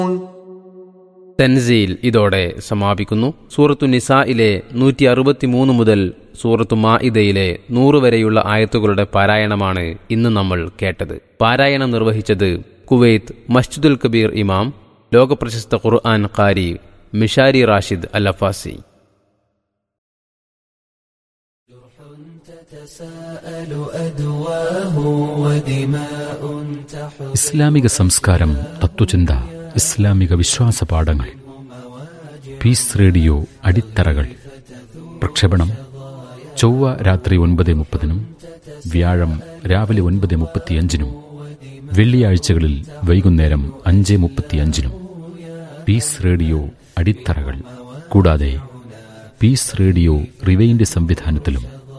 തൻസീൽ ഇതോടെ സമാപിക്കുന്നു സൂറത്തു നിസായിലെ നൂറ്റി അറുപത്തിമൂന്ന് മുതൽ സൂറത്തു മാഇദയിലെ നൂറ് വരെയുള്ള ആയത്തുകളുടെ പാരായണമാണ് ഇന്ന് നമ്മൾ കേട്ടത് പാരായണം നിർവഹിച്ചത് കുവൈത്ത് മസ്ജിദുൽ കബീർ ഇമാം ലോകപ്രശസ്ത ഖുർആൻ ഖാരി മിഷാരി റാഷിദ് അൽ അഫാസി تتساءل أدواه ودماء تحر ഇസ്ലാമിക സംസ്കാരം തത്വചിന്ത ഇസ്ലാമിക വിശ്വാസ പാഠങ്ങൾ പീസ് റേഡിയോ അടിത്തറകൾ പ്രക്ഷേപണം ചൊവ്വ രാത്രി ഒൻപത് മുപ്പതിനും വ്യാഴം രാവിലെ ഒൻപത് മുപ്പത്തിയഞ്ചിനും വെള്ളിയാഴ്ചകളിൽ വൈകുന്നേരം അഞ്ച് മുപ്പത്തിയഞ്ചിനും പീസ് റേഡിയോ അടിത്തറകൾ കൂടാതെ പീസ് റേഡിയോ റിവൈൻഡ് സംവിധാനത്തിലും